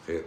خير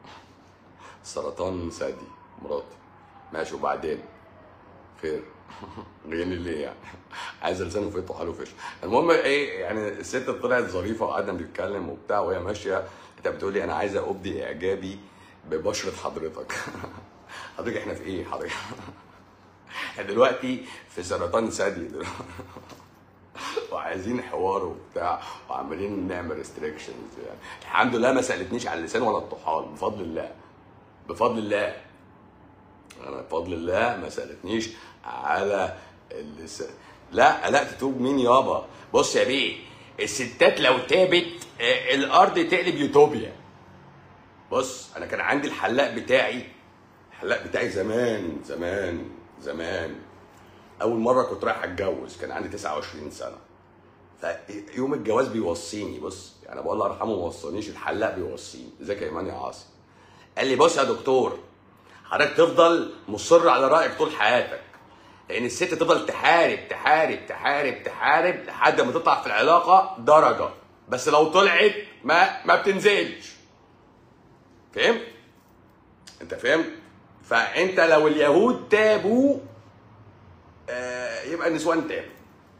سرطان ثدي مراتي ماشي وبعدين خير جايين ليه يعني عايز لسانه فيه طحال وفش المهم ايه يعني الست طلعت ظريفه وقعدنا بنتكلم وبتاع وهي ماشيه انت بتقول لي انا عايزه ابدي اعجابي ببشره حضرتك حضرتك احنا في ايه حضرتك احنا دلوقتي في سرطان ثدي دلوقتي وعايزين حوار وبتاع وعمالين نعمل ريستريكشنز يعني الحمد لله ما سالتنيش على اللسان ولا الطحال بفضل الله بفضل الله انا بفضل الله ما سالتنيش على اللسان لا لا تتوب مين يابا بص يا بيه الستات لو تابت آه، الارض تقلب يوتوبيا بص انا كان عندي الحلاق بتاعي الحلاق بتاعي زمان زمان زمان اول مره كنت رايح اتجوز كان عندي 29 سنه فيوم الجواز بيوصيني بص يعني بقول الله يرحمه ما وصانيش الحلاق بيوصيني ازيك يا ايمان يا عاصم قال لي بص يا دكتور حضرتك تفضل مصر على رايك طول حياتك لان الست تفضل تحارب تحارب تحارب تحارب لحد ما تطلع في العلاقه درجه بس لو طلعت ما ما بتنزلش فهمت انت فهمت فانت لو اليهود تابوا آه يبقى النسوان تابوا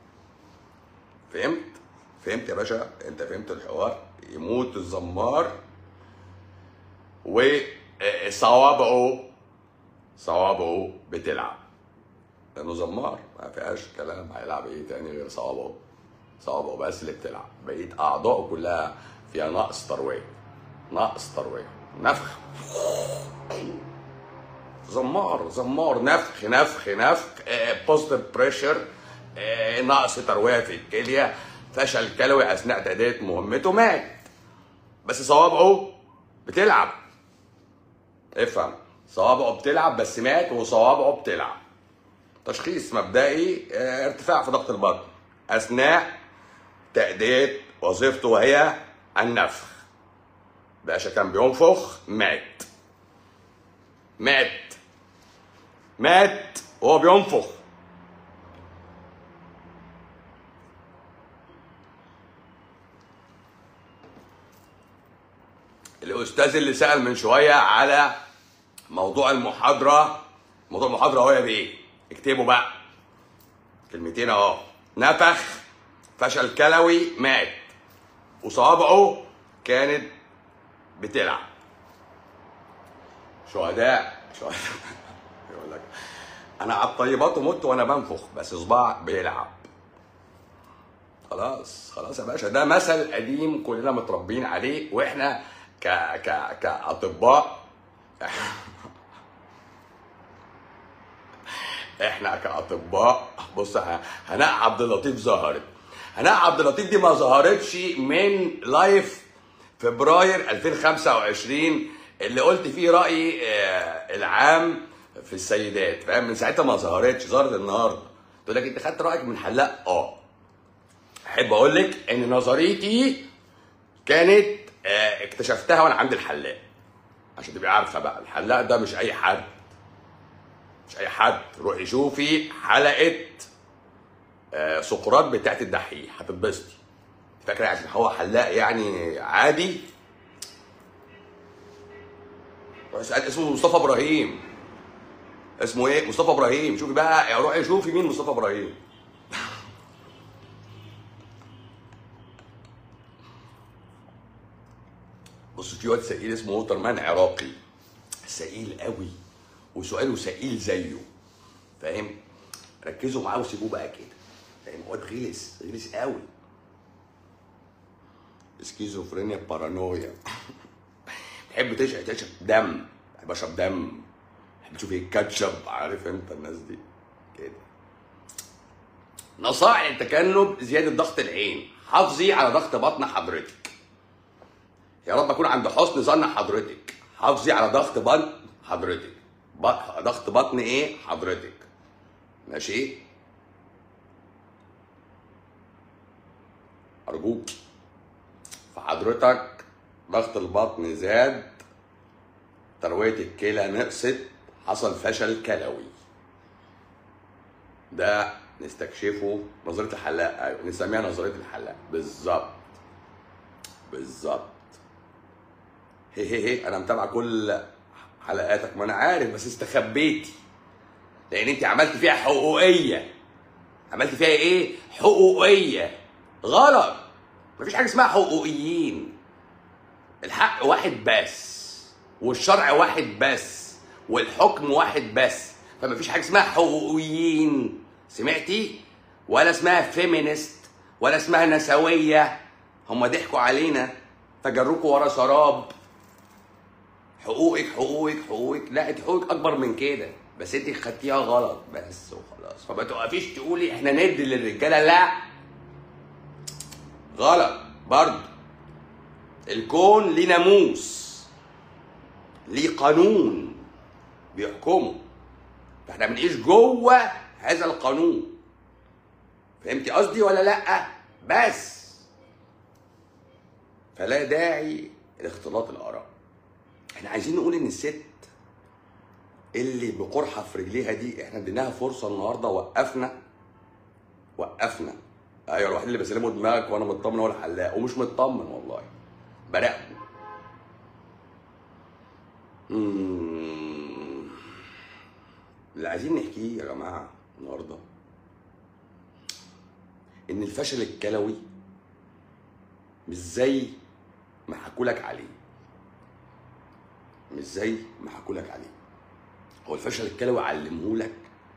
فهمت فهمت يا باشا انت فهمت الحوار يموت الزمار وصوابعه صوابعه بتلعب لانه زمار ما فيهاش كلام هيلعب ايه تاني غير صوابعه صوابعه بس اللي بتلعب بقيه اعضائه كلها فيها نقص ترويه نقص ترويه نفخ زمار زمار نفخ نفخ نفخ بوزيتيف بريشر نقص ترويه في الكليه فشل كلوي اثناء تاديه مهمته مات بس صوابعه بتلعب افهم صوابعه بتلعب بس مات وصوابعه بتلعب تشخيص مبدئي آه، ارتفاع في ضغط البطن اثناء تأدية وظيفته وهي النفخ باشا كان بينفخ مات مات مات وهو بينفخ الاستاذ اللي سال من شويه على موضوع المحاضره موضوع المحاضره هو يا بايه اكتبوا بقى كلمتين اهو نفخ فشل كلوي مات وصوابعه كانت بتلعب شهداء شهداء يقول لك انا على الطيبات ومت وانا بنفخ بس صباع بيلعب خلاص خلاص يا باشا ده مثل قديم كلنا متربيين عليه واحنا ك ك كاطباء احنا كاطباء بص ه- هناء عبد اللطيف ظهرت هناء عبد اللطيف دي ما ظهرتش من لايف فبراير 2025 اللي قلت فيه رايي آه، العام في السيدات فاهم من ساعتها ما ظهرتش ظهرت النهارده تقول لك انت خدت رايك من حلاق اه احب اقول لك ان نظريتي كانت آه، اكتشفتها وانا عند الحلاق عشان تبقي عارفه بقى الحلاق ده مش اي حد مش اي حد روحي شوفي حلقه آه، سقراط بتاعت الدحيح هتتبسطي فاكره عشان هو حلاق يعني عادي بس اسمه مصطفى ابراهيم اسمه ايه مصطفى ابراهيم شوفي بقى يا روحي شوفي مين مصطفى ابراهيم بص في واد سئيل اسمه ووتر مان عراقي سئيل قوي وسؤاله سئيل زيه فاهم ركزوا معاه وسيبوه بقى كده فاهم واد غلس غلس قوي سكيزوفرينيا بارانويا تحب تشرب تشرب دم بحب اشرب دم بحب تشوف ايه كاتشب عارف انت الناس دي كده نصائح لتجنب زياده ضغط العين حافظي على ضغط بطن حضرتك يا رب اكون عند حسن ظن حضرتك حافظي على ضغط بطن حضرتك ب- ضغط بطن ايه حضرتك ماشي ارجوك فحضرتك ضغط البطن زاد تروية الكلى نقصت حصل فشل كلوي ده نستكشفه نظرية الحلاق ايوه نسميها نظرية الحلاق بالظبط بالظبط هي هي هي انا متابع كل حلقاتك ما انا عارف بس استخبيتي لان انت عملت فيها حقوقيه عملت فيها ايه حقوقيه غلط مفيش حاجه اسمها حقوقيين الحق واحد بس والشرع واحد بس والحكم واحد بس فمفيش حاجه اسمها حقوقيين سمعتي ولا اسمها فيمينست ولا اسمها نسويه هم ضحكوا علينا فجروكوا ورا سراب حقوقك حقوقك حقوقك لا انت حقوقك اكبر من كده بس انت خدتيها غلط بس وخلاص فما تقفيش تقولي احنا ندي للرجاله لا غلط برضه الكون ليه ناموس ليه قانون بيحكمه فاحنا بنعيش جوه هذا القانون فهمتي قصدي ولا لا بس فلا داعي لاختلاط الاراء احنا عايزين نقول ان الست اللي بقرحه في رجليها دي احنا اديناها فرصه النهارده وقفنا وقفنا ايوه الوحيد اللي بسلمه دماغك وانا مطمن هو الحلاق ومش مطمن والله براقبه مم. اللي عايزين نحكيه يا جماعه النهارده ان الفشل الكلوي مش زي ما حكولك عليه مش زي ما حكولك عليه هو الفشل الكلوي علمهولك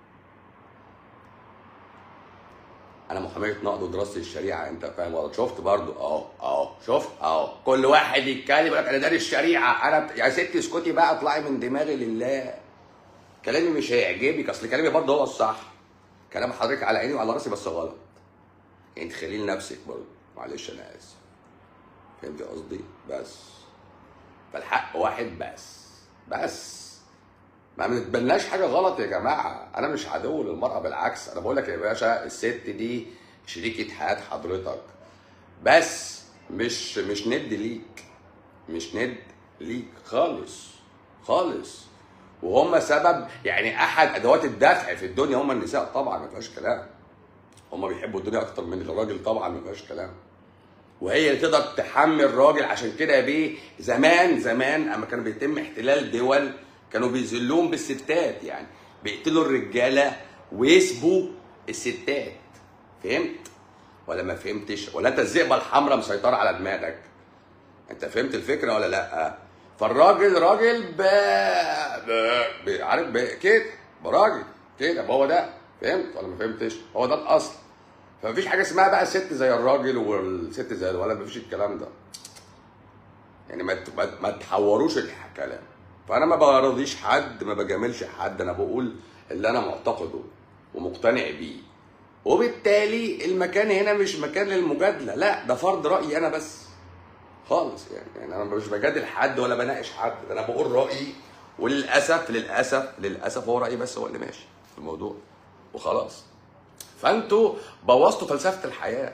انا محاميه نقد ودراسه الشريعه انت فاهم ولا شفت برضو اهو اهو شفت اهو كل واحد يتكلم يقول لك انا دارس الشريعه انا يا ستي اسكتي بقى اطلعي من دماغي لله كلامي مش هيعجبك اصل كلامي برضه هو الصح كلام حضرتك على عيني وعلى راسي بس غلط يعني تخليه لنفسك برضه معلش انا اسف فهمتي قصدي بس فالحق واحد بس بس ما بنتبناش حاجه غلط يا جماعه انا مش عدو للمراه بالعكس انا بقول لك يا باشا الست دي شريكه حياه حضرتك بس مش مش ند ليك مش ند ليك خالص خالص وهم سبب يعني احد ادوات الدفع في الدنيا هم النساء طبعا ما فيهاش كلام هم بيحبوا الدنيا اكتر من الراجل طبعا ما فيهاش كلام وهي اللي تقدر تحمي الراجل عشان كده يا بيه زمان زمان اما كان بيتم احتلال دول كانوا بيذلوهم بالستات يعني بيقتلوا الرجاله ويسبوا الستات فهمت ولا ما فهمتش ولا انت الذئبه الحمراء مسيطره على دماغك انت فهمت الفكره ولا لا فالراجل راجل ب... ب... ب... عارف ب... كده براجل كده هو ده فهمت ولا ما فهمتش هو ده الاصل فمفيش حاجه اسمها بقى ست زي الراجل والست زي الولد مفيش الكلام ده يعني ما ت- ما- ما تحوروش الكلام فانا ما برضيش حد ما بجاملش حد انا بقول اللي انا معتقده ومقتنع بيه وبالتالي المكان هنا مش مكان للمجادله لا ده فرض رايي انا بس خالص يعني يعني انا مش بجادل حد ولا بناقش حد ده انا بقول رايي وللاسف للاسف للاسف هو رايي بس هو اللي ماشي في الموضوع وخلاص فانتوا بوظتوا فلسفه الحياه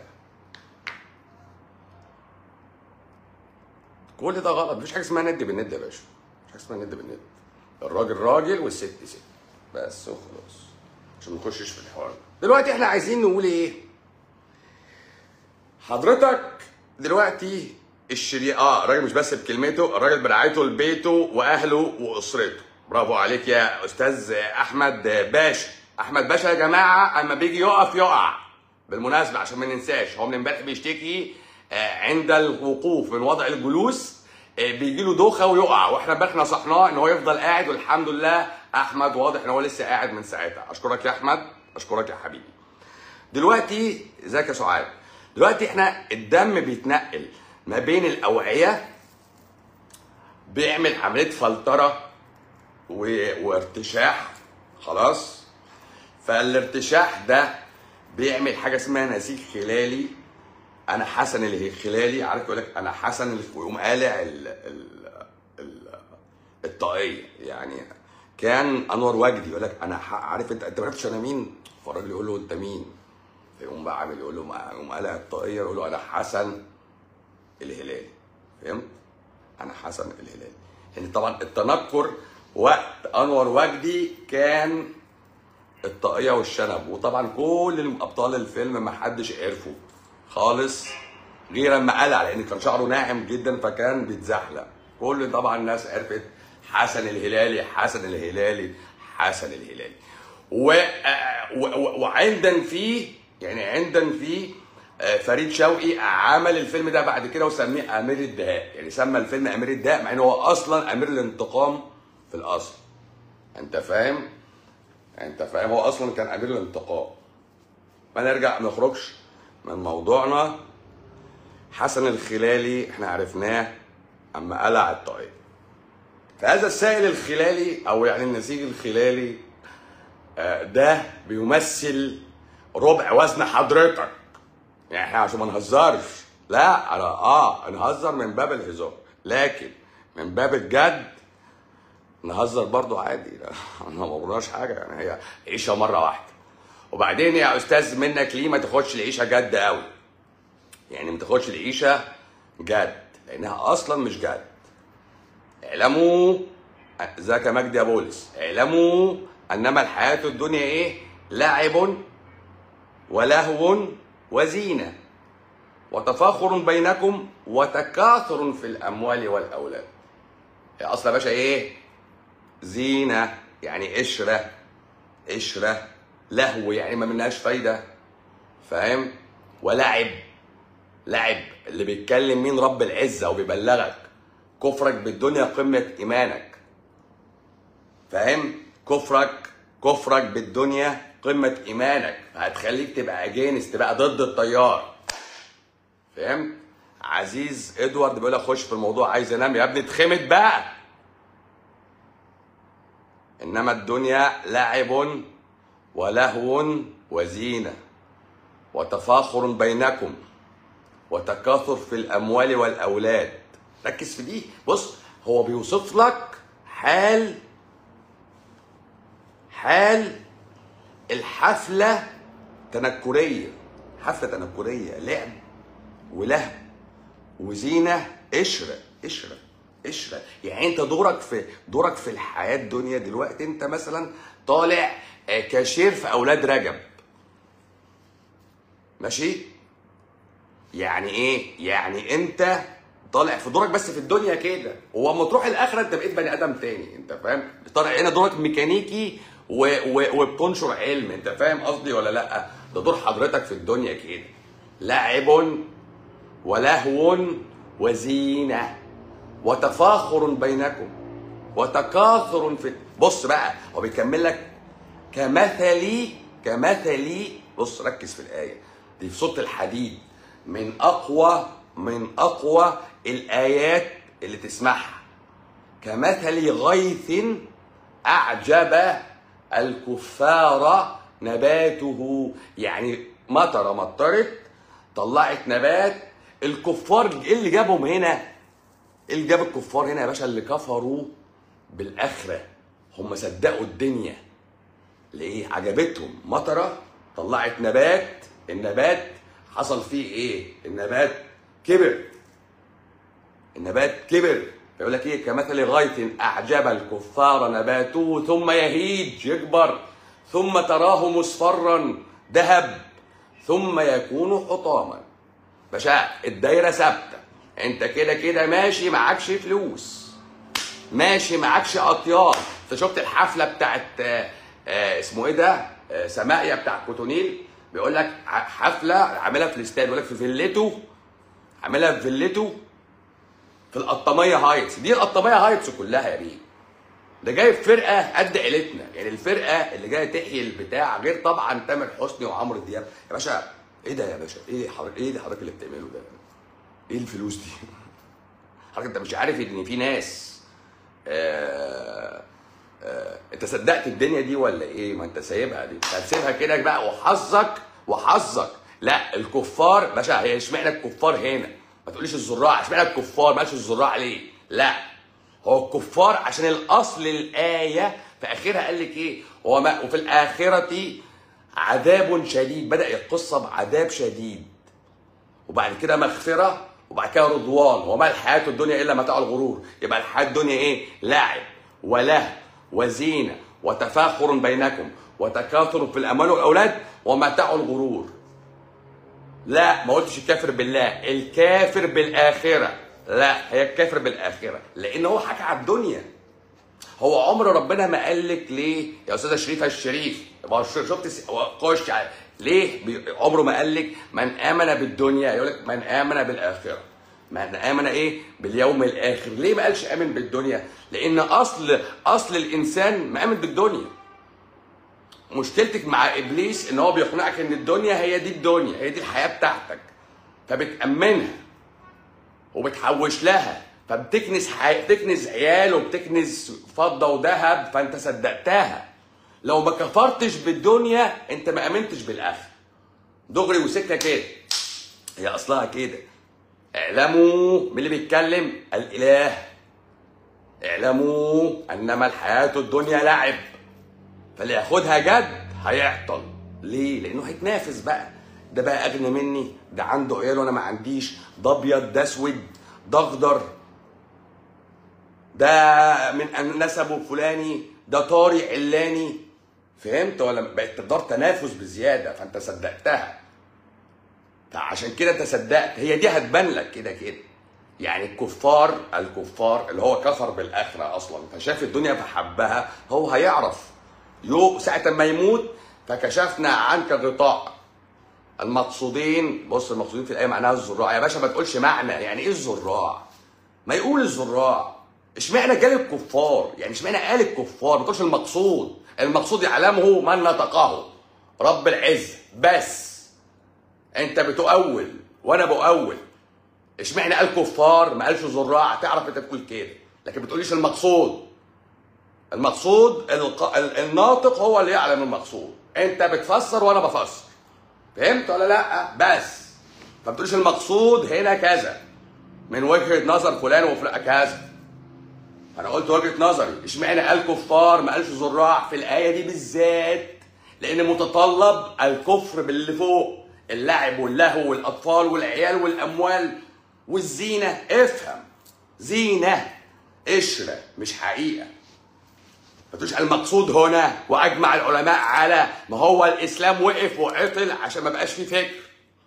كل ده غلط مفيش حاجه اسمها ند بالند يا باشا مفيش حاجه اسمها ند بالند الراجل راجل والست ست بس وخلاص عشان ما نخشش في الحوار ده. دلوقتي احنا عايزين نقول ايه حضرتك دلوقتي الشريعة اه الراجل مش بس بكلمته الراجل برعايته لبيته واهله واسرته برافو عليك يا استاذ احمد باشا احمد باشا يا جماعه اما بيجي يقف يقع بالمناسبه عشان ما ننساش هو من امبارح بيشتكي آه، عند الوقوف من وضع الجلوس بيجي له دوخه ويقع واحنا امبارح نصحناه ان هو يفضل قاعد والحمد لله احمد واضح ان هو لسه قاعد من ساعتها اشكرك يا احمد اشكرك يا حبيبي دلوقتي ازيك يا سعاد دلوقتي احنا الدم بيتنقل ما بين الاوعيه بيعمل عمليه فلتره و... وارتشاح خلاص فالارتشاح ده بيعمل حاجه اسمها نسيج خلالي انا حسن الخلالي عارف يقول لك انا حسن ال- ويقوم قالع ال... ال... ال... الطاقيه يعني كان انور وجدي يقول لك انا ح- عارف انت انت ما عرفتش انا مين فالراجل يقول له انت مين فيقوم بقى عامل يقول له ما- يقوم قالع الطاقيه يقول له انا حسن الهلالي فهمت انا حسن الهلالي يعني طبعا التنكر وقت انور وجدي كان الطاقيه والشنب وطبعا كل ابطال الفيلم ما حدش عرفه خالص غير اما قلع لان كان شعره ناعم جدا فكان بيتزحلق كل طبعا الناس عرفت حسن الهلالي حسن الهلالي حسن الهلالي و... و... و... وعندن فيه يعني عندن فيه آه، فريد شوقي عمل الفيلم ده بعد كده وسميه امير الدهاء يعني سمى الفيلم امير الدهاء مع ان هو اصلا امير الانتقام في الاصل انت فاهم انت فاهم هو اصلا كان امير الانتقام ما نرجع ما نخرجش من موضوعنا حسن الخلالي احنا عرفناه اما قلع الطاقية فهذا السائل الخلالي او يعني النسيج الخلالي آه، ده بيمثل ربع وزن حضرتك يعني احنا عشان ما نهزرش لا انا اه نهزر من باب الهزار لكن من باب الجد نهزر برضو عادي لا ما قلناش حاجه يعني هي عيشه مره واحده وبعدين يا استاذ منك ليه ما تاخدش العيشه جد قوي يعني ما تاخدش العيشه جد لانها اصلا مش جد اعلموا ذاك مجدي يا بولس اعلموا انما الحياه الدنيا ايه لعب ولهو وزينه وتفاخر بينكم وتكاثر في الاموال والاولاد هي اصلا يا باشا ايه زينه يعني قشره قشره لهو يعني ما منهاش فايده فاهم ولعب لعب اللي بيتكلم مين رب العزه وبيبلغك كفرك بالدنيا قمه ايمانك فاهم كفرك كفرك بالدنيا قمه ايمانك هتخليك تبقى اجينست تبقى ضد التيار فاهم عزيز ادوارد بيقول لك خش في الموضوع عايز انام يا ابني اتخمت بقى انما الدنيا لعب ولهو وزينه وتفاخر بينكم وتكاثر في الاموال والاولاد ركز في دي بص هو بيوصف لك حال حال الحفله تنكريه حفله تنكريه لعب ولهو وزينه قشره قشره قشره يعني انت دورك في دورك في الحياه الدنيا دلوقتي انت مثلا طالع آه، كاشير في اولاد رجب ماشي يعني ايه يعني انت طالع في دورك بس في الدنيا كده واما تروح الاخره انت بقيت بني ادم تاني انت فاهم طالع هنا دورك ميكانيكي و... و... وبتنشر علم انت فاهم قصدي ولا لا ده دور حضرتك في الدنيا كده لعب ولهو وزينه وتفاخر بينكم وتكاثر في بص بقى هو بيكمل لك كمثل كمثل بص ركز في الآية دي في سورة الحديد من أقوى من أقوى الآيات اللي تسمعها كمثل غيث أعجب الكفار نباته يعني مطره مطرت طلعت نبات الكفار ايه اللي جابهم هنا؟ ايه اللي جاب الكفار هنا يا باشا اللي كفروا بالاخره هم صدقوا الدنيا ليه عجبتهم مطره طلعت نبات النبات حصل فيه ايه النبات كبر النبات كبر يقول لك ايه كمثل غيث اعجب الكفار نباته ثم يهيج يكبر ثم تراه مصفرا ذهب ثم يكون حطاما باشا الدايره ثابته انت كده كده ماشي معكش فلوس ماشي معكش اطيان انت شفت الحفله بتاعت آه، آه، اسمه ايه ده آه، سماقيا بتاع كوتونيل بيقول لك ع- حفله عاملها في الاستاد بيقول لك في فيلته عاملها في فيلته في القطاميه هايتس دي القطاميه هايتس كلها يا بيه ده جايب فرقه قد عيلتنا يعني الفرقه اللي جايه تحيي البتاع غير طبعا تامر حسني وعمرو دياب يا باشا ايه ده يا باشا ايه حضرتك ايه ده حضرتك اللي بتعمله ده ايه الفلوس دي حضرتك انت مش عارف ان في ناس آه آه انت صدقت الدنيا دي ولا ايه ما انت سايبها دي انت هتسيبها كده بقى وحظك وحظك لا الكفار باشا هي اشمعنى الكفار هنا ما تقوليش الزراع اشمعنى الكفار ما قالش الزراع ليه لا هو الكفار عشان الاصل الايه في اخرها قال لك ايه هو ما وفي الاخره عذاب شديد بدا القصه بعذاب شديد وبعد كده مغفره وبعد كده رضوان وما الحياه الدنيا الا متاع الغرور يبقى الحياه الدنيا ايه لعب وله وزينه وتفاخر بينكم وتكاثر في الاموال والاولاد ومتاع الغرور لا ما قلتش الكافر بالله الكافر بالاخره لا هي الكفر بالاخره لان هو حكى على الدنيا هو عمر ربنا ما قال لك ليه يا استاذه شريفه الشريف ما هو شفت س- هو خش على- ليه بي- عمره ما قال لك من امن بالدنيا يقول لك من امن بالاخره من امن ايه باليوم الاخر ليه ما قالش امن بالدنيا لان اصل اصل الانسان مامن بالدنيا مشكلتك مع ابليس ان هو بيقنعك ان الدنيا هي دي الدنيا هي دي الحياه بتاعتك فبتامنها وبتحوش لها فبتكنس حي... بتكنس عيال وبتكنس فضه وذهب فانت صدقتها لو ما كفرتش بالدنيا انت ما امنتش بالاخر دغري وسكه كده هي اصلها كده اعلموا مين اللي بيتكلم الاله اعلموا انما الحياه الدنيا لعب فاللي ياخدها جد هيعطل ليه؟ لانه هيتنافس بقى ده بقى اغنى مني ده عنده عيال وانا ما عنديش ده ابيض ده اسود ده اخضر ده من أن- نسبه فلاني ده طاري علاني فهمت ولا بقت تقدر تنافس بزياده فانت صدقتها فعشان كده انت صدقت هي دي هتبان لك كده كده يعني الكفار الكفار اللي هو كفر بالاخره اصلا فشاف الدنيا فحبها هو هيعرف يو ساعه ما يموت فكشفنا عنك غطاء المقصودين بص المقصودين في الايه معناها الزراع يا باشا ما تقولش معنى يعني ايه الزراع ما يقول الزراع اشمعنى قال الكفار يعني اشمعنى قال الكفار ما تقولش المقصود المقصود يعلمه من نطقه رب العزه بس انت بتؤول وانا بؤول اشمعنى قال كفار ما قالش زراع تعرف انت تقول كده لكن بتقوليش المقصود المقصود الق... ال- الناطق هو اللي يعلم المقصود انت بتفسر وانا بفسر فهمت ولا لا بس ما بتقولش المقصود هنا كذا من وجهه نظر فلان وفلان كذا انا قلت وجهه نظري اشمعنى قال كفار ما قالش زراع في الايه دي بالذات لان متطلب الكفر باللي فوق اللعب واللهو والاطفال والعيال والاموال والزينه افهم زينه قشره مش حقيقه ما تقولش المقصود هنا واجمع العلماء على ما هو الاسلام وقف وعطل عشان ما بقاش فيه فكر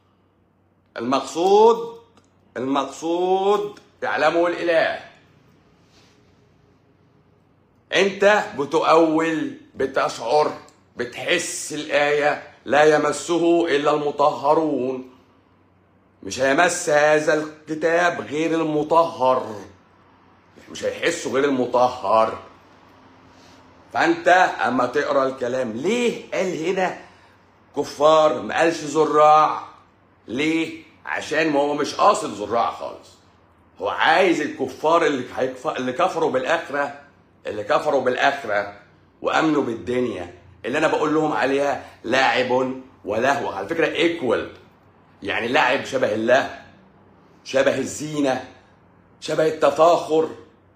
المقصود المقصود يعلمه الاله انت بتؤول بتشعر بتحس الايه لا يمسه الا المطهرون مش هيمس هذا الكتاب غير المطهر مش هيحسه غير المطهر فانت اما تقرا الكلام ليه قال هنا كفار ما قالش زراع ليه عشان ما هو مش قاصد زراع خالص هو عايز الكفار اللي هيكف... اللي كفروا بالاخره اللي كفروا بالاخره وامنوا بالدنيا اللي انا بقول لهم عليها لاعب ولهو على فكره ايكوال يعني لعب شبه الله شبه الزينه شبه التفاخر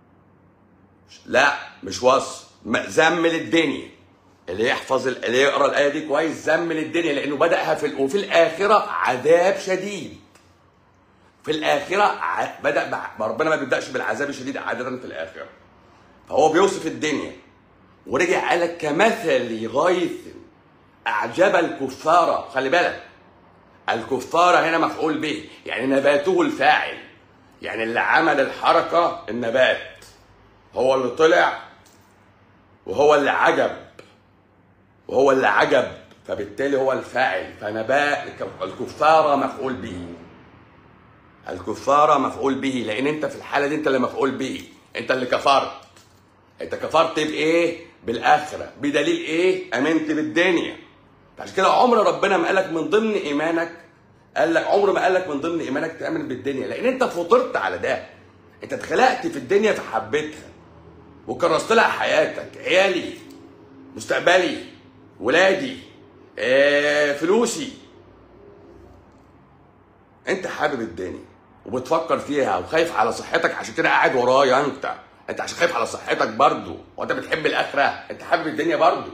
لا مش وصف م- زمل الدنيا اللي يحفظ ال- اللي يقرا الايه دي كويس زمل الدنيا لانه بداها في ال- وفي الاخره عذاب شديد في الاخره ع- بدا بع- ربنا ما بيبداش بالعذاب الشديد عاده في الاخره فهو بيوصف الدنيا ورجع قال لك كمثل غيث اعجب الكفار خلي بالك الكفار هنا مفعول به يعني نباته الفاعل يعني اللي عمل الحركه النبات هو اللي طلع وهو اللي عجب وهو اللي عجب فبالتالي هو الفاعل فنبات الكفار مفعول به الكفار مفعول به لان انت في الحاله دي انت اللي مفعول به انت اللي كفرت انت كفرت بايه بالاخره بدليل ايه امنت بالدنيا عشان كده عمر ربنا ما قالك من ضمن ايمانك قال لك عمر ما قال لك من ضمن ايمانك تامن بالدنيا لان انت فطرت على ده انت اتخلقت في الدنيا فحبيتها وكرست لها حياتك عيالي مستقبلي ولادي آه، فلوسي انت حابب الدنيا وبتفكر فيها وخايف على صحتك عشان كده قاعد ورايا انت انت عشان خايف على صحتك برضو وانت بتحب الاخره انت حابب الدنيا برضو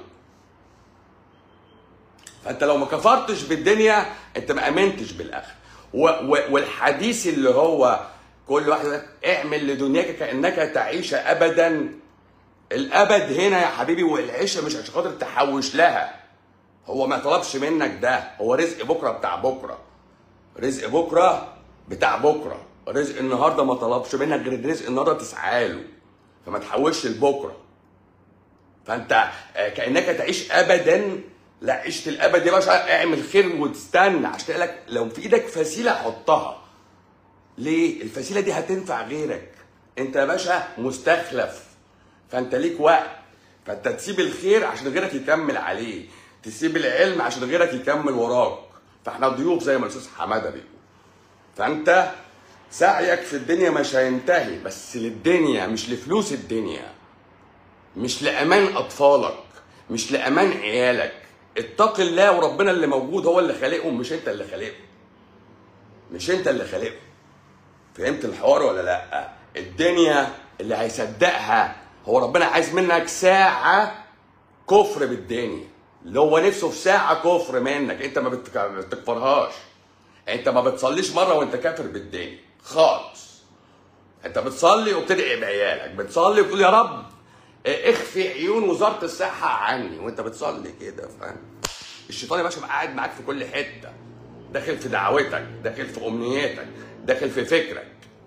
فانت لو ما كفرتش بالدنيا انت ما امنتش بالاخره و و والحديث اللي هو كل واحد يقول لك اعمل لدنياك كانك تعيش ابدا الابد هنا يا حبيبي والعيشه مش عشان خاطر تحوش لها هو ما طلبش منك ده هو رزق بكره بتاع بكره رزق بكره بتاع بكره رزق النهارده ما طلبش منك غير الرزق النهارده تسعى له فما تحوش لبكره فانت آه، كانك تعيش ابدا لا عيشه الابد يا باشا اعمل خير وتستنى عشان لك لو في ايدك فسيله حطها ليه الفسيله دي هتنفع غيرك انت يا باشا مستخلف فانت ليك وقت فانت تسيب الخير عشان غيرك يكمل عليه تسيب العلم عشان غيرك يكمل وراك فاحنا ضيوف زي ما الاستاذ حماده بيقول فانت سعيك في الدنيا مش هينتهي بس للدنيا مش لفلوس الدنيا مش لامان اطفالك مش لامان عيالك اتق الله وربنا اللي موجود هو اللي خالقهم مش انت اللي خالقهم مش انت اللي خالقهم فهمت الحوار ولا لا الدنيا اللي هيصدقها هو ربنا عايز منك ساعة كفر بالدنيا اللي هو نفسه في ساعة كفر منك انت ما بتك- ما بتكفرهاش انت ما بتصليش مرة وانت كافر بالدنيا خالص انت بتصلي وبتدعي بعيالك بتصلي وبتقول يا رب اه، اخفي عيون وزارة الصحة عني وانت بتصلي كده فاهم الشيطان يا باشا قاعد معاك في كل حتة داخل في دعوتك داخل في امنياتك داخل في فكرك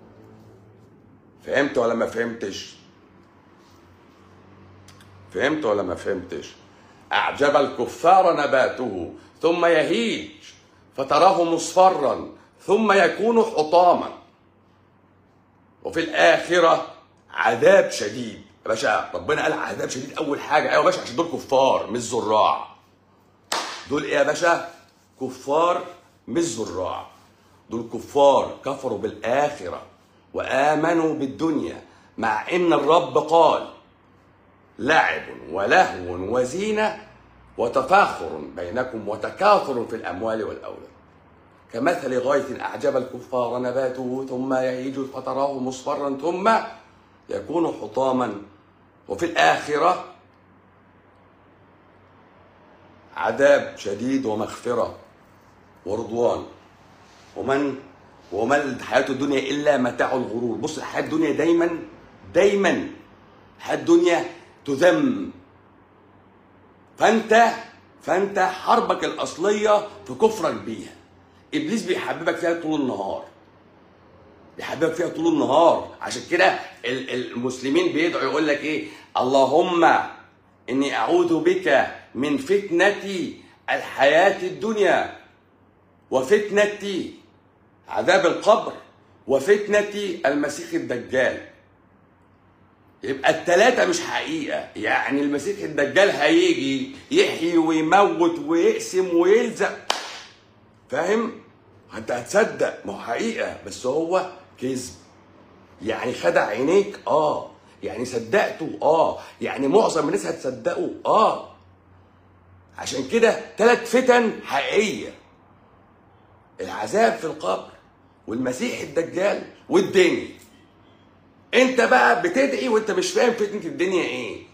فهمت ولا ما فهمتش فهمت ولا ما فهمتش أعجب الكفار نباته ثم يهيج فتراه مصفرا ثم يكون حطاما وفي الآخرة عذاب شديد يا باشا ربنا قال عذاب شديد أول حاجة أيوة يا باشا عشان دول كفار مش زراع دول إيه يا باشا كفار مش زراع دول كفار كفروا بالآخرة وآمنوا بالدنيا مع إن الرب قال لعب ولهو وزينة وتفاخر بينكم وتكاثر في الأموال والأولاد كمثل غيث أعجب الكفار نباته ثم يهيج فتراه مصفرا ثم يكون حطاما وفي الآخرة عذاب شديد ومغفرة ورضوان ومن وما الحياة الدنيا إلا متاع الغرور بص الحياة الدنيا دايما دايما الحياة الدنيا تذم فأنت فأنت حربك الأصلية في كفرك بيها إبليس بيحببك فيها طول النهار بيحببك فيها طول النهار عشان كده ال- المسلمين بيدعوا يقول لك ايه اللهم اني اعوذ بك من فتنة الحياة الدنيا وفتنة عذاب القبر وفتنة المسيح الدجال يبقى التلاتة مش حقيقة يعني المسيح الدجال هيجي يحيي ويموت ويقسم ويلزق فاهم؟ انت هتصدق ما هو حقيقة بس هو كذب يعني خدع عينيك اه يعني صدقته اه يعني معظم الناس هتصدقه اه عشان كده ثلاث فتن حقيقية العذاب في القبر والمسيح الدجال والدنيا انت بقى بتدعي وانت مش فاهم فتنة الدنيا ايه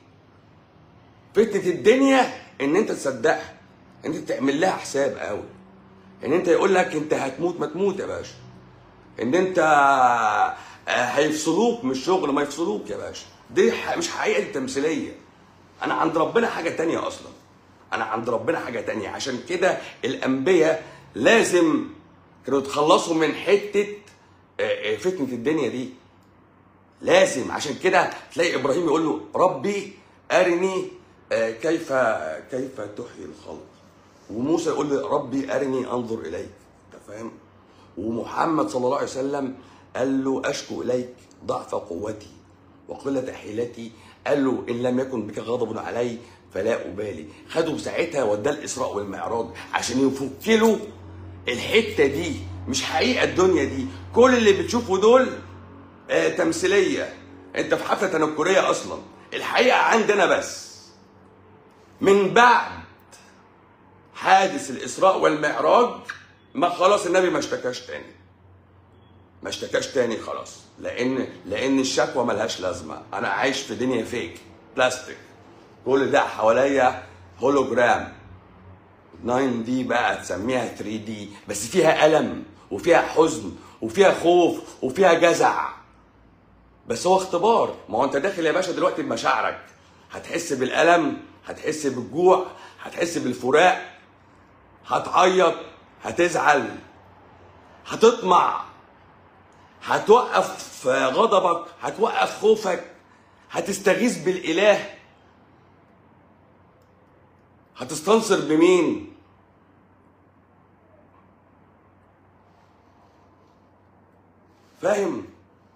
فتنة الدنيا ان انت تصدقها ان انت تعمل لها حساب قوي ان انت يقول لك انت هتموت ما تموت يا باشا ان انت آه، هيفصلوك من الشغل ما يفصلوك يا باشا دي ح- مش حقيقة التمثيلية انا عند ربنا حاجة تانية اصلا انا عند ربنا حاجة تانية عشان كده الانبياء لازم كانوا يتخلصوا من حتة آه، آه، فتنة الدنيا دي لازم عشان كده تلاقي ابراهيم يقول له ربي ارني آه، كيف كيف تحيي الخلق وموسى يقول له ربي ارني انظر اليك انت فاهم ومحمد صلى الله عليه وسلم قال له اشكو اليك ضعف قوتي وقله حيلتي قال له ان لم يكن بك غضب علي فلا ابالي خدوا ساعتها وداه الاسراء والمعراج عشان يفك له الحته دي مش حقيقه الدنيا دي كل اللي بتشوفه دول آه تمثيليه انت في حفله تنكريه اصلا الحقيقه عندنا بس من بعد حادث الاسراء والمعراج ما خلاص النبي ما اشتكاش تاني ما اشتكاش تاني خلاص لان لان الشكوى ملهاش لازمه انا عايش في دنيا فيك بلاستيك كل ده حواليا هولوجرام 9 دي بقى تسميها 3 دي بس فيها الم وفيها حزن وفيها خوف وفيها جزع بس هو اختبار ما هو انت داخل يا باشا دلوقتي بمشاعرك هتحس بالالم هتحس بالجوع هتحس بالفراق هتعيط هتزعل هتطمع هتوقف غضبك هتوقف خوفك هتستغيث بالاله هتستنصر بمين فاهم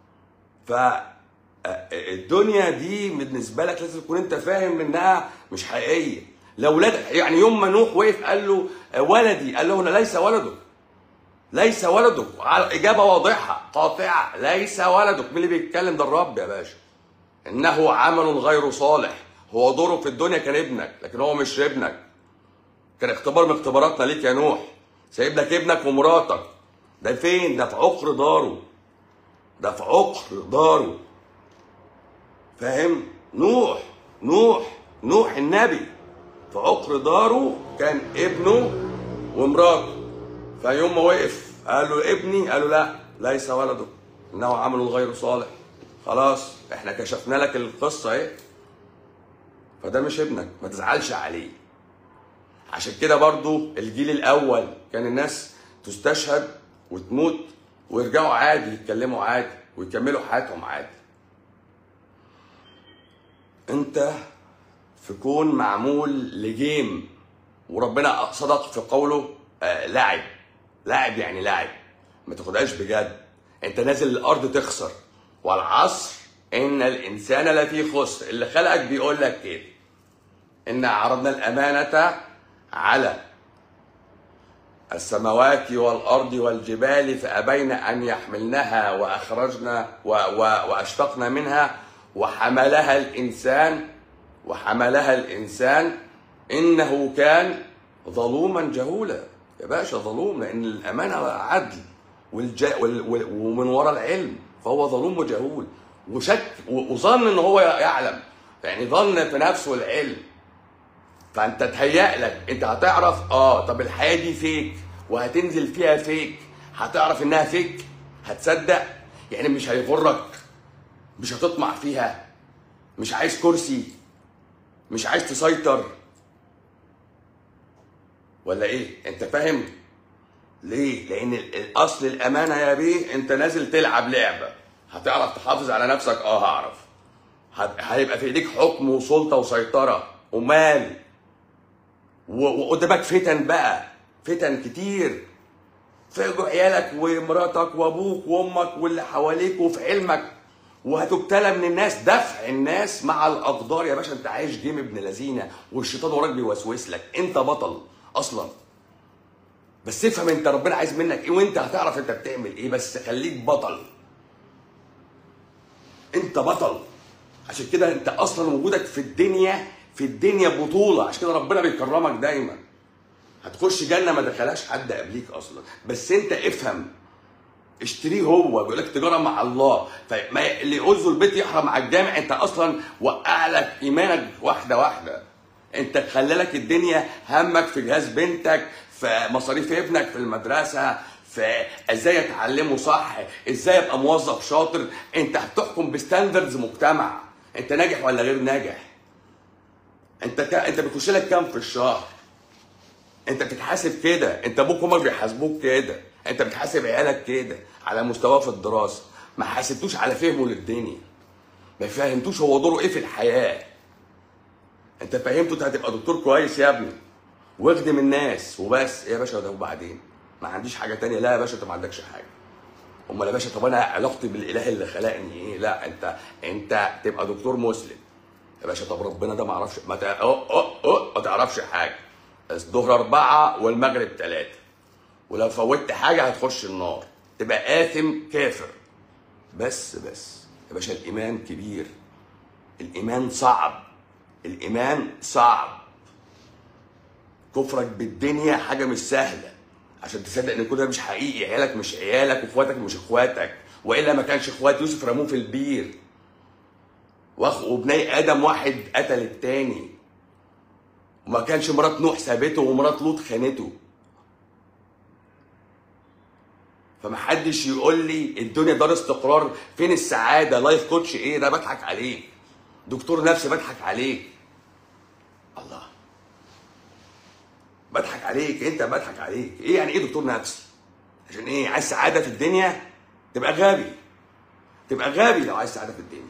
فالدنيا دي بالنسبه لك لازم تكون انت فاهم انها مش حقيقيه لاولادك يعني يوم ما نوح وقف قال له ولدي قال له انا ليس ولدك ليس ولدك على اجابه واضحه قاطعه ليس ولدك مين اللي بيتكلم ده الرب يا باشا انه عمل غير صالح هو دوره في الدنيا كان ابنك لكن هو مش ابنك كان اختبار من اختباراتنا ليك يا نوح سايب لك ابنك ومراتك ده فين ده في عقر داره ده في عقر داره فاهم نوح نوح نوح النبي في عقر داره كان ابنه ومراته فيوم ما وقف قال له ابني قال له لا ليس ولدك انه عمل غير صالح خلاص احنا كشفنا لك القصه اهي فده مش ابنك ما تزعلش عليه عشان كده برضو الجيل الاول كان الناس تستشهد وتموت ويرجعوا عادي يتكلموا عادي ويكملوا حياتهم عادي انت في كون معمول لجيم وربنا صدق في قوله آه لعب لعب يعني لعب ما تاخدهاش بجد انت نازل الارض تخسر والعصر ان الانسان لفي خسر اللي خلقك بيقول لك كده ان عرضنا الامانه على السماوات والارض والجبال فابين ان يحملنها واخرجنا و و واشفقنا منها وحملها الانسان وحملها الانسان انه كان ظلوما جهولا يا باشا ظلوم لان الامانه عدل والج... وال... وال... ومن وراء العلم فهو ظلوم وجهول وشك وظن ان هو يعلم يعني ظن في نفسه العلم فانت تهيأ لك انت هتعرف اه طب الحياه دي فيك وهتنزل فيها فيك هتعرف انها فيك هتصدق يعني مش هيغرك مش هتطمع فيها مش عايز كرسي مش عايز تسيطر ولا ايه انت فاهم ليه لان الاصل الامانه يا بيه انت نازل تلعب لعبه هتعرف تحافظ على نفسك اه هعرف هيبقى في ايديك حكم وسلطه وسيطره ومال وقدامك فتن بقى فتن كتير في عيالك ومراتك وابوك وامك واللي حواليك وفي علمك وهتبتلى من الناس دفع الناس مع الاقدار يا باشا انت عايش جيم ابن لذينه والشيطان وراك بيوسوس لك انت بطل اصلا بس افهم انت ربنا عايز منك ايه وانت هتعرف انت بتعمل ايه بس خليك بطل انت بطل عشان كده انت اصلا وجودك في الدنيا في الدنيا بطوله عشان كده ربنا بيكرمك دايما هتخش جنه ما دخلهاش حد قبليك اصلا بس انت افهم اشتريه هو بيقول لك تجاره مع الله فما اللي يعوزه البيت يحرم على الجامع انت اصلا وقع لك ايمانك واحده واحده انت تخلي لك الدنيا همك في جهاز بنتك في مصاريف ابنك في المدرسه في ازاي اتعلمه صح ازاي ابقى موظف شاطر انت هتحكم بستاندردز مجتمع انت ناجح ولا غير ناجح انت كا... انت بيخش لك كام في الشهر انت بتتحاسب كده انت ابوك وامك بيحاسبوك كده انت بتحاسب عيالك كده على مستواه في الدراسه ما حاسبتوش على فهمه للدنيا ما فهمتوش هو دوره ايه في الحياه انت فهمته انت هتبقى دكتور كويس يا ابني واخدم الناس وبس يا باشا ده وبعدين ما عنديش حاجه تانية لا يا باشا انت ما عندكش حاجه امال يا باشا طب انا علاقتي بالاله اللي خلقني ايه لا انت انت تبقى دكتور مسلم يا باشا طب ربنا ده ما اعرفش ما تع... أو أو أو ما تعرفش حاجه الظهر أربعة والمغرب ثلاثة ولو فوتت حاجة هتخش النار تبقى آثم كافر بس بس يا باشا الإيمان كبير الإيمان صعب الإيمان صعب كفرك بالدنيا حاجة مش سهلة عشان تصدق ان كل ده مش حقيقي عيالك مش عيالك واخواتك مش اخواتك والا ما كانش اخوات يوسف رموه في البير واخ وبني ادم واحد قتل التاني وما كانش مرات نوح سابته ومرات لوط خانته فمحدش يقول لي الدنيا دار استقرار فين السعاده لايف كوتش ايه ده بضحك عليك دكتور نفسي بضحك عليك الله بضحك عليك انت بضحك عليك ايه يعني ايه دكتور نفسي عشان ايه عايز سعاده في الدنيا تبقى غبي تبقى غبي لو عايز سعاده في الدنيا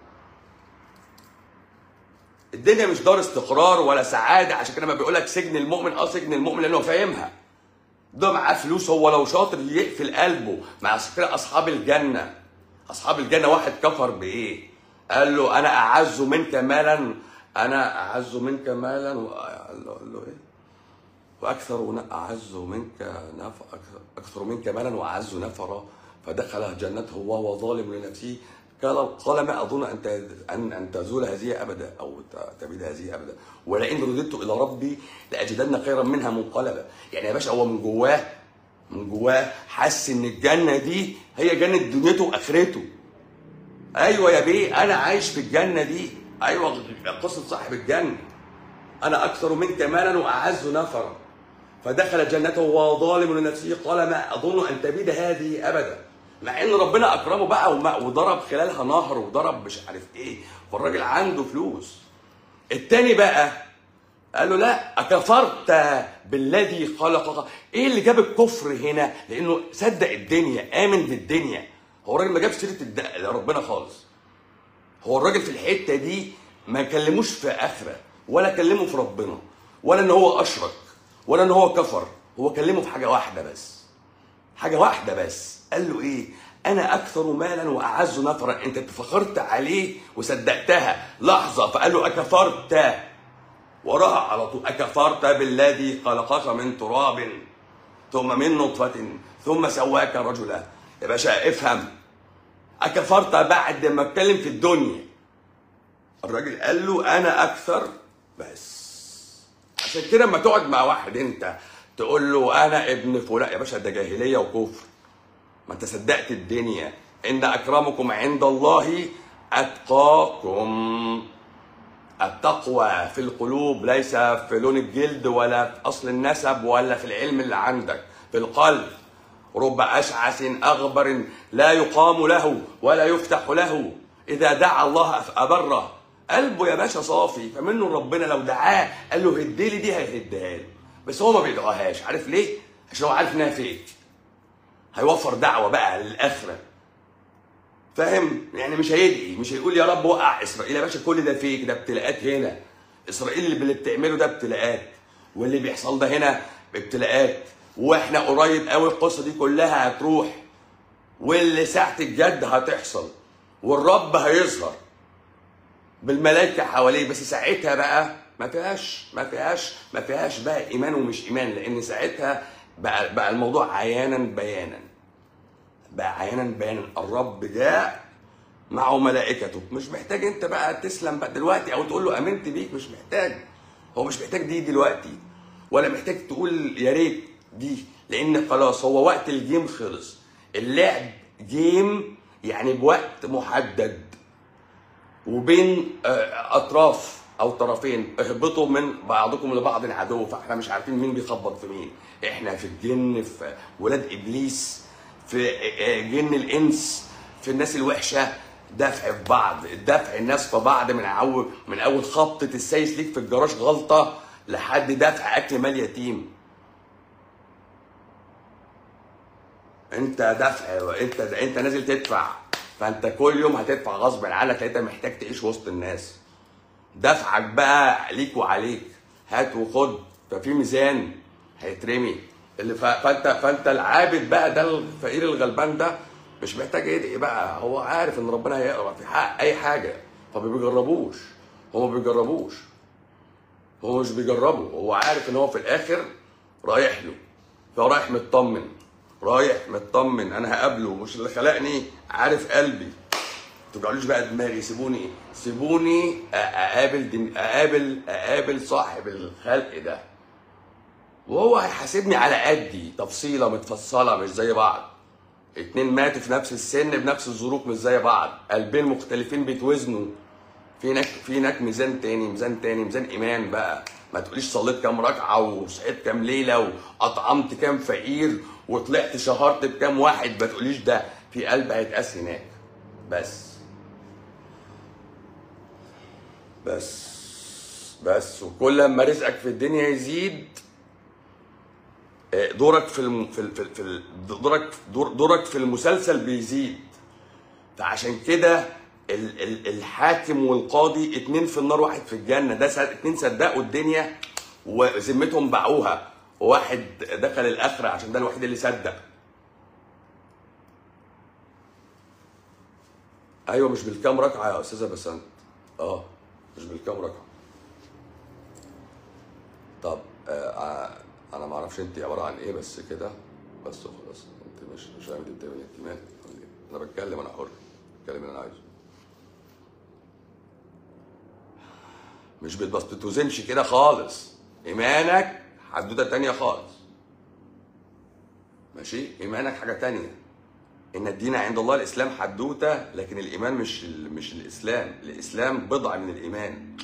الدنيا مش دار استقرار ولا سعاده عشان كده ما بيقول لك سجن المؤمن اه سجن المؤمن لانه فاهمها ده معاه فلوس هو لو شاطر يقفل قلبه مع كده اصحاب الجنه اصحاب الجنه واحد كفر بايه قال له انا اعز منك مالا انا اعز منك مالا و... قال له قال له ايه واكثر ن- اعز منك نف... أكثر- اكثر منك مالا واعز نفرا فدخل جنته وهو ظالم لنفسه قال قال ما اظن ان ت- ان ان تزول هذه ابدا او ت- تبيد هذه ابدا ولئن رددت الى ربي لاجدن خيرا منها منقلبا يعني يا باشا هو من جواه من جواه حس ان الجنه دي هي جنه دنيته واخرته ايوه يا بيه انا عايش في الجنه دي ايوه قصه صاحب الجنه انا اكثر منك مالا واعز نفرا فدخل جنته وهو ظالم لنفسه قال ما اظن ان تبيد هذه ابدا مع ان ربنا اكرمه بقى وما- وضرب خلالها نهر وضرب مش عارف ايه فالراجل عنده فلوس التاني بقى قال له لا اكفرت بالذي خلقك ايه اللي جاب الكفر هنا لانه صدق الدنيا امن بالدنيا هو الراجل ما جابش سيره الد- ربنا خالص هو الراجل في الحته دي ما كلموش في اخره ولا كلمه في ربنا ولا ان هو اشرك ولا ان هو كفر هو كلمه في حاجه واحده بس حاجه واحده بس قال له ايه انا اكثر مالا واعز نفرا انت اتفخرت عليه وصدقتها لحظه فقال له اكفرت وراها على طول اكفرت بالذي خلقك من تراب ثم من نطفه ثم سواك رجلا يا باشا افهم اكفرت بعد ما اتكلم في الدنيا الراجل قال له انا اكثر بس عشان كده لما تقعد مع واحد انت تقول له انا ابن فلان يا باشا ده جاهليه وكفر ما انت صدقت الدنيا ان اكرمكم عند الله اتقاكم التقوى في القلوب ليس في لون الجلد ولا في اصل النسب ولا في العلم اللي عندك في القلب رب اشعث اغبر لا يقام له ولا يفتح له اذا دعا الله ابره قلبه يا باشا صافي فمنه ربنا لو دعاه قال له هديلي دي هيهديها له بس هو ما بيدعوهاش عارف ليه؟ عشان هو عارف انها فيك هيوفر دعوه بقى للاخره فاهم يعني مش هيدعي مش هيقول يا رب وقع اسرائيل يا باشا كل ده فيك ده ابتلاءات هنا اسرائيل اللي بتعمله ده ابتلاءات واللي بيحصل ده هنا ابتلاءات واحنا قريب قوي القصه دي كلها هتروح واللي ساعه الجد هتحصل والرب هيظهر بالملائكه حواليه بس ساعتها بقى ما فيهاش ما فيهاش ما فيهاش بقى ايمان ومش ايمان لان ساعتها بقى بقى الموضوع عيانا بيانا بقى عيانا بيانا الرب جاء معه ملائكته مش محتاج انت بقى تسلم بقى دلوقتي او تقول له امنت بيك مش محتاج هو مش محتاج دي دلوقتي ولا محتاج تقول يا ريت دي لان خلاص هو وقت الجيم خلص اللعب جيم يعني بوقت محدد وبين آه، اطراف او طرفين اهبطوا من بعضكم لبعض عدو فاحنا مش عارفين مين بيخبط في مين احنا في الجن في ولاد ابليس في آه، جن الانس في الناس الوحشه دفع في بعض دفع الناس في بعض من اول من اول خبطه السايس ليك في الجراج غلطه لحد دفع اكل مال يتيم انت دفع انت انت نازل تدفع فانت كل يوم هتدفع غصب عنك لان انت محتاج تعيش وسط الناس دفعك بقى عليك وعليك هات وخد ففي ميزان هيترمي اللي ف... فانت فانت العابد بقى ده الفقير الغلبان ده مش محتاج يدعي بقى هو عارف ان ربنا هيقرا في حق اي حاجه فما بيجربوش هو ما بيجربوش هو مش بيجربه هو عارف ان هو في الاخر رايح له فرايح مطمن رايح مطمن انا هقابله مش اللي خلقني عارف قلبي تقعدوش بقى دماغي سيبوني سيبوني أ- اقابل دم... اقابل اقابل صاحب الخلق ده وهو هيحاسبني على قدي تفصيله متفصله مش زي بعض اتنين ماتوا في نفس السن بنفس الظروف مش زي بعض قلبين مختلفين بيتوزنوا في هناك في هناك ميزان تاني ميزان تاني ميزان ايمان بقى ما تقوليش صليت كام ركعه وصحيت كام ليله واطعمت كام فقير وطلعت شهرت بكام واحد ما تقوليش ده في قلب هيتقاس هناك بس بس بس وكل ما رزقك في الدنيا يزيد آه، دورك في الم... في ال... في, ال... في ال... دورك دور... دورك في المسلسل بيزيد فعشان كده ال... ال... الحاكم والقاضي اتنين في النار واحد في الجنه ده س... اتنين صدقوا الدنيا وذمتهم باعوها وواحد دخل الاخره عشان ده الوحيد اللي صدق ايوه مش بالكام ركعه يا استاذه بسنت اه مش بالكام ركعه طب آه آه، انا ما اعرفش انت عباره عن ايه بس كده بس خلاص انت مش مش عارف انت بتعمل انت مالك ولا إيه؟ انا بتكلم انا حر بتكلم اللي انا عايزه مش بتبص بتوزنش كده خالص ايمانك حدوته تانية خالص ماشي ايمانك حاجه تانية ان الدين عند الله الاسلام حدوته لكن الايمان مش ال- مش الاسلام الاسلام بضع من الايمان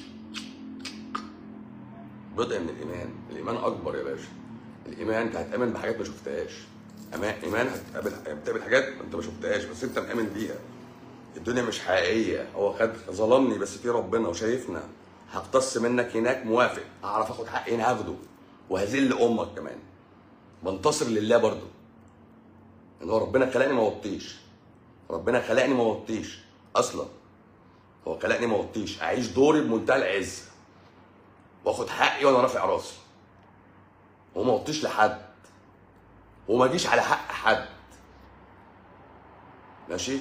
بضع من الايمان الايمان اكبر يا باشا الايمان انت هتامن بحاجات ما شفتهاش أما- ايمان هتقابل بتقابل حاجات انت ما شفتهاش بس انت مآمن بيها الدنيا مش حقيقيه هو خد ظلمني بس في ربنا وشايفنا هقتص منك هناك موافق اعرف اخد حقي هنا هاخده وهذل امك كمان بنتصر لله برضه ان هو ربنا خلقني ما وطيش ربنا خلقني ما وطيش اصلا هو خلقني ما وطيش اعيش دوري بمنتهى العز واخد حقي وانا رافع راسي وما وطيش لحد وما اجيش على حق حد ماشي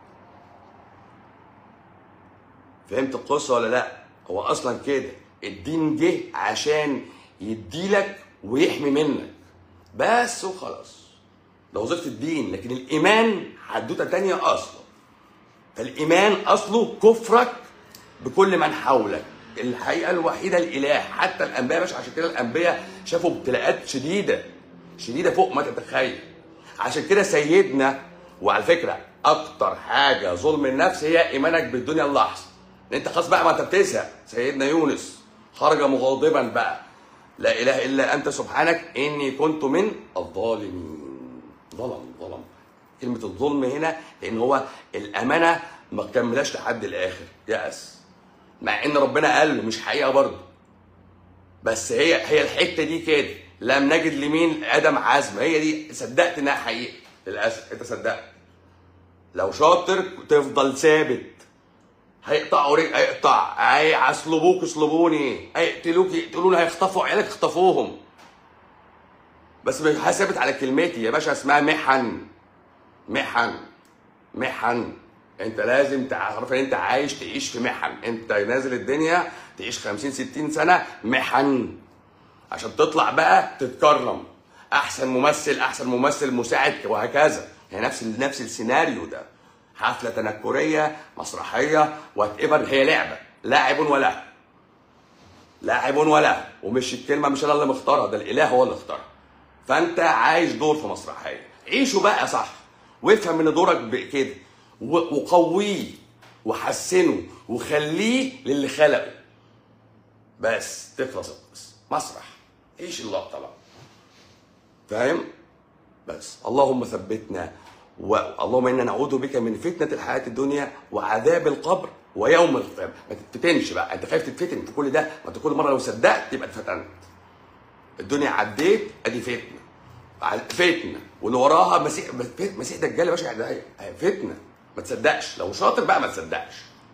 فهمت القصه ولا لا هو اصلا كده الدين جه عشان يديلك ويحمي منك بس وخلاص ده وظيفه الدين لكن الايمان حدوته تانية اصلا فالايمان اصله كفرك بكل من حولك الحقيقه الوحيده الاله حتى الانبياء مش عشان كده الانبياء شافوا ابتلاءات شديده شديده فوق ما تتخيل عشان كده سيدنا وعلى فكره اكتر حاجه ظلم النفس هي ايمانك بالدنيا اللحظه لان انت خلاص بقى ما انت بتزهق سيدنا يونس خرج مغاضبا بقى لا اله الا انت سبحانك اني كنت من الظالمين ظلم ظلم كلمه الظلم هنا لان هو الامانه ما كملاش لحد الاخر يأس مع ان ربنا قال له مش حقيقه برضه بس هي هي الحته دي كده لم نجد لمين ادم عزم هي دي صدقت انها حقيقه للاسف انت صدقت لو شاطر تفضل ثابت هيقطعوا رجل هيقطع هيصلبوك يصلبوني هيقتلوك يقتلوني هيخطفوا عيالك يخطفوهم بس مش ثابت على كلمتي يا باشا اسمها محن محن محن انت لازم تعرف ان انت عايش تعيش في محن انت نازل الدنيا تعيش 50 60 سنه محن عشان تطلع بقى تتكرم احسن ممثل احسن ممثل مساعد وهكذا هي نفس نفس السيناريو ده حفله تنكريه مسرحيه وات ايفر هي لعبه لاعب ولا لاعب ولا ومش الكلمه مش انا اللي مختارها ده الاله هو اللي اختارها فانت عايش دور في مسرحيه عيشه بقى صح وافهم ان دورك كده و- وقويه وحسنه وخليه للي خلقه بس تخلص القصه مسرح عيش اللقطه بقى فاهم بس اللهم ثبتنا واللهم انا نعوذ بك من فتنه الحياه الدنيا وعذاب القبر ويوم القيامه ما تتفتنش بقى انت خايف تتفتن في كل ده ما انت كل مره لو صدقت يبقى اتفتنت الدنيا عديت ادي فتنه ع- فتنه واللي وراها مسيح مسيح دجال يا باشا يعني فتنه ما تصدقش لو شاطر بقى ما تصدقش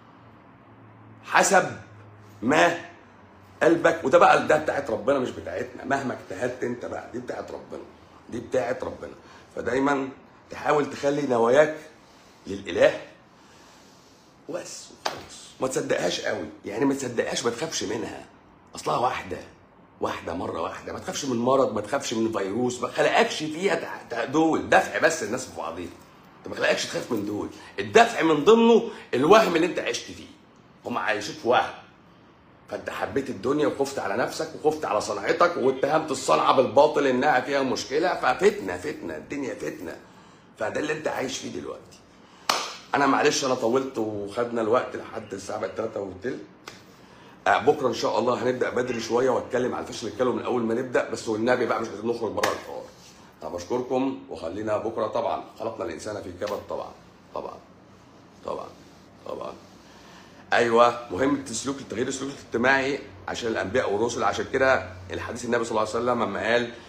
حسب ما قلبك وده بقى ده بتاعت ربنا مش بتاعتنا مهما اجتهدت انت بقى دي بتاعت ربنا دي بتاعت ربنا فدايما تحاول تخلي نواياك للاله وبس وخلاص ما تصدقهاش قوي يعني ما تصدقهاش ما تخافش منها اصلها واحده واحده مره واحده ما تخافش من مرض ما تخافش من فيروس ما خلقكش فيها تع- تع- دول دفع بس الناس في بعضيها انت ما خلقكش تخاف من دول الدفع من ضمنه الوهم اللي انت عشت فيه هم عايشين في وهم فانت حبيت الدنيا وخفت على نفسك وخفت على صنعتك واتهمت الصنعه بالباطل انها فيها مشكله ففتنه فتنه الدنيا فتنه فده اللي انت عايش فيه دلوقتي انا معلش انا طولت وخدنا الوقت لحد الساعه بقت 3 وتلت آه، بكره ان شاء الله هنبدا بدري شويه واتكلم على الفشل الكلوي من اول ما نبدا بس والنبي بقى مش عايزين نخرج بره الحوار انا بشكركم وخلينا بكره طبعا خلقنا الانسان في كبد طبعا طبعا طبعا طبعا ايوه مهم السلوك التغيير السلوك الاجتماعي عشان الانبياء والرسل عشان كده الحديث النبي صلى الله عليه وسلم لما قال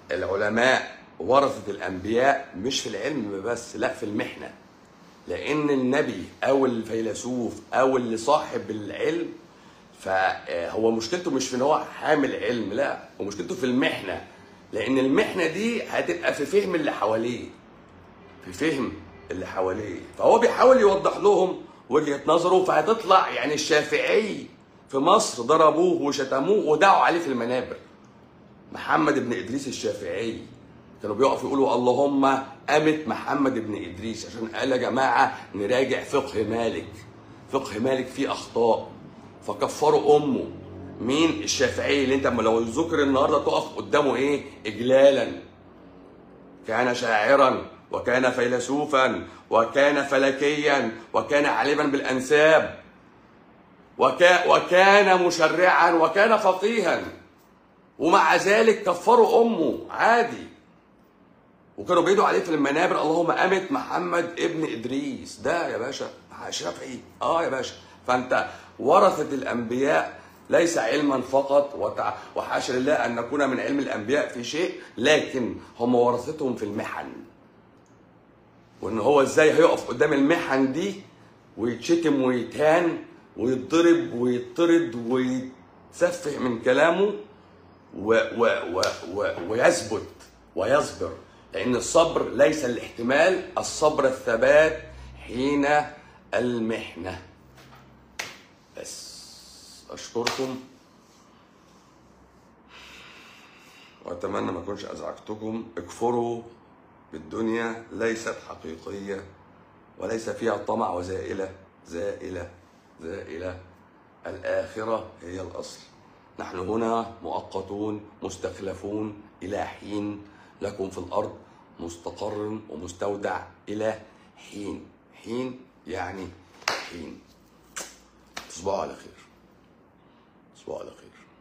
العلماء ورثة الأنبياء مش في العلم بس لا في المحنة لأن النبي أو الفيلسوف أو اللي صاحب العلم فهو مشكلته مش في ان هو حامل علم لا هو مشكلته في المحنه لان المحنه دي هتبقى في فهم اللي حواليه في فهم اللي حواليه فهو بيحاول يوضح لهم وجهه نظره فهتطلع يعني الشافعي في مصر ضربوه وشتموه ودعوا عليه في المنابر محمد بن ادريس الشافعي كانوا بيقفوا يقولوا اللهم امت محمد بن ادريس عشان قال يا جماعه نراجع فقه مالك فقه مالك فيه اخطاء فكفروا امه مين الشافعي اللي انت اما لو ذكر النهارده تقف قدامه ايه اجلالا كان شاعرا وكان فيلسوفا وكان فلكيا وكان عالما بالانساب وكا وكان مشرعا وكان فقيها ومع ذلك كفروا امه عادي وكانوا بيدعوا عليه في المنابر اللهم امت محمد ابن ادريس ده يا باشا شافعي اه يا باشا فانت ورثه الانبياء ليس علما فقط وتع... وحاشا لله ان نكون من علم الانبياء في شيء لكن هم ورثتهم في المحن وان هو ازاي هيقف قدام المحن دي ويتشتم ويتهان ويتضرب ويطرد ويتسفه من كلامه و و و و ويثبت ويصبر لأن الصبر ليس الاحتمال الصبر الثبات حين المحنة بس أشكركم وأتمنى ما أكونش أزعجتكم اكفروا بالدنيا ليست حقيقية وليس فيها طمع وزائلة زائلة زائلة الآخرة هي الأصل نحن هنا مؤقتون مستخلفون إلى حين لكم في الأرض مستقر ومستودع إلى حين حين يعني حين تصبحوا على خير تصبحوا على خير